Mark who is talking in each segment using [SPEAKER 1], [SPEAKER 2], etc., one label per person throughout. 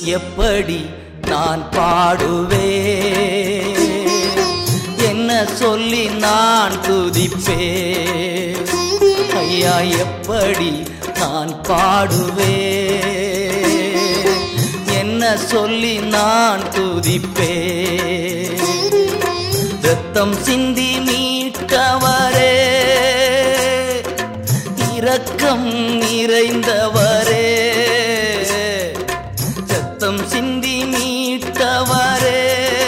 [SPEAKER 1] எப்படி நான் பாடுவே என்ன சொல்லி நான் துதிப்பே ஐயா எப்படி நான் பாடுவே என்ன சொல்லி நான் துதிப்பே ரத்தம் சிந்தி மீட்டவரே இரக்கம் நிறைந்தவரே ரத்தம் சிந்தி மீட்டவரே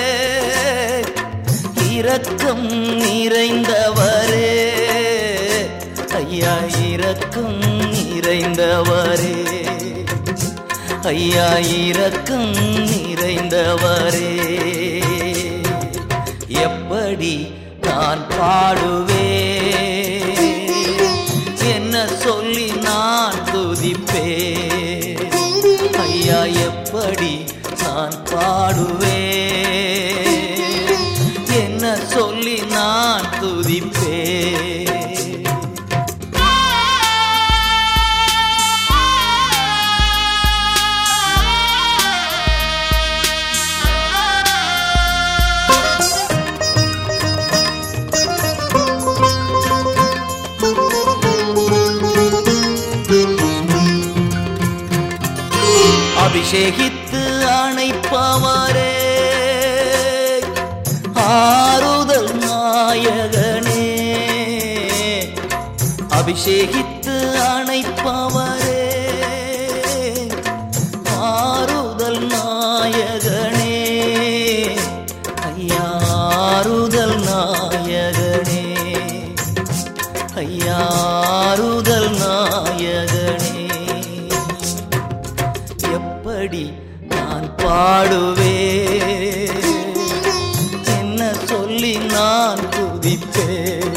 [SPEAKER 1] இரக்கம் நிறைந்தவரே ஐயா இரக்கம் நிறைந்தவரே ஐயா இரக்கம் நிறைந்தவரே எப்படி நான் பாடுவே என்ன சொல்லி நான் துதிப்பே ஐயா எப்படி நான் பாடுவே என்ன சொல்லி நான் துதிப்பே அபிஷேகித்து அணைப்பவரே ஆறுதல் நாயகனே அபிஷேகித்து அணைப்பவரே ஆறுதல் நாயகனே ஐயா ஆறுதல் நாயகனே ஐயா ஆறுதல் நாயகனே எப்படி நான் பாடுவே என்ன சொல்லி நான் துதிப்பே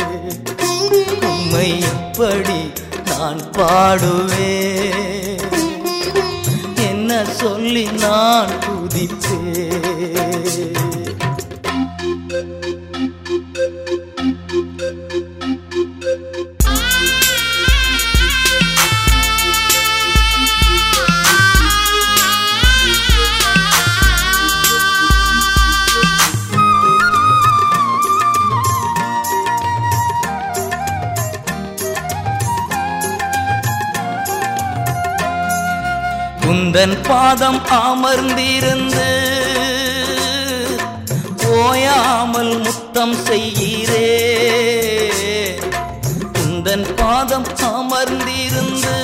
[SPEAKER 1] உம்மை எப்படி நான் பாடுவே என்ன சொல்லி நான் துதிப்பே குந்தன் பாதம் அமர்ந்திருந்து ஓயாமல் முத்தம் செய்கிறே குந்தன் பாதம் அமர்ந்திருந்து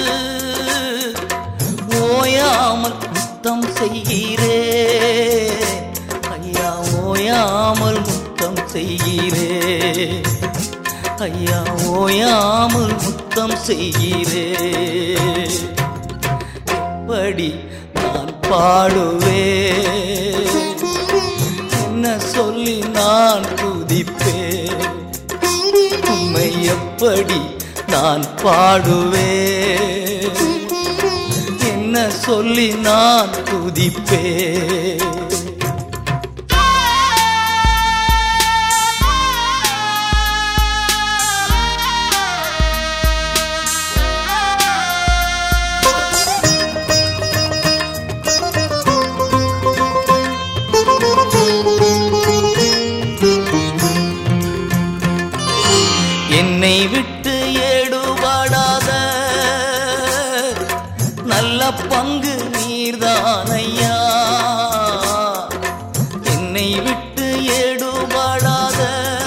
[SPEAKER 1] ஓயாமல் முத்தம் செய்கிறே ஐயா ஓயாமல் முத்தம் செய்கிறே ஐயா ஓயாமல் முத்தம் செய்கிறே எப்படி நான் பாடுவே என்ன சொல்லி நான் துதிப்பே உம்மை எப்படி நான் பாடுவே என்ன சொல்லி நான் துதிப்பே என்னை விட்டு ஏடுபடாத நல்ல பங்கு நீர்தானையா என்னை விட்டு ஏடுபடாத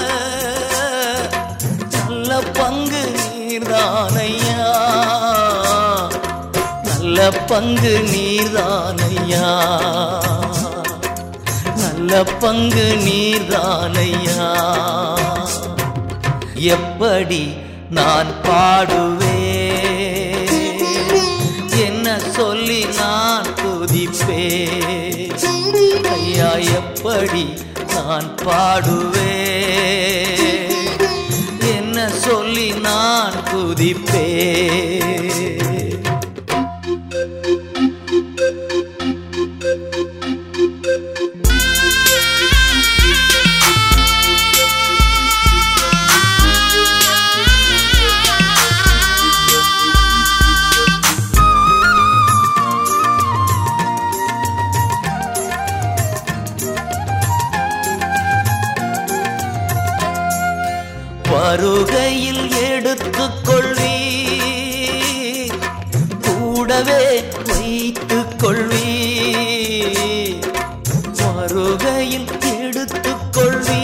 [SPEAKER 1] நல்ல பங்கு நீர்தானையா நல்ல பங்கு நீர்தானையா நல்ல பங்கு நீர்தானையா எப்படி நான் பாடுவே என்ன சொல்லி நான் துதிப்பே ஐயா எப்படி நான் பாடுவே என்ன சொல்லி நான் துதிப்பே வருகையில் எடுத்துக்கொள்வீ கூடவே வைத்துக் கொள்வீ வருகையில் எடுத்துக்கொள்வீ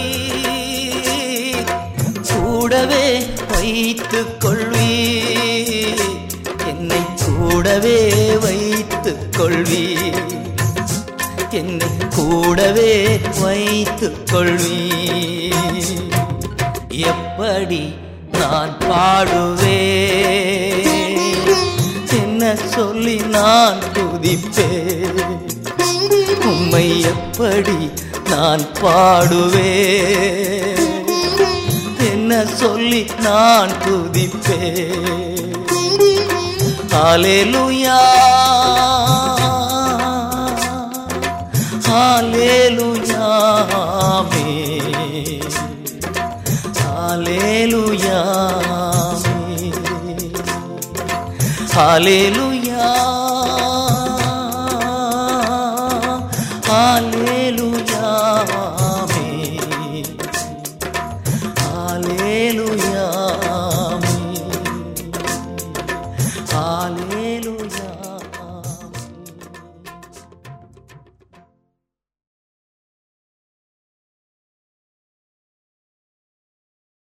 [SPEAKER 1] கூடவே வைத்துக் கொள்வீ என்னை கூடவே வைத்துக் கொள்வீ என்னை கூடவே வைத்துக் கொள்வீ எப்படி நான் பாடுவே என்ன சொல்லி நான் துதிப்பே உம்மை எப்படி நான் பாடுவே என்ன சொல்லி நான் துதிப்பே ஹalleluya ஹalleluya ஆமென் ஹalleluya ஹalleluya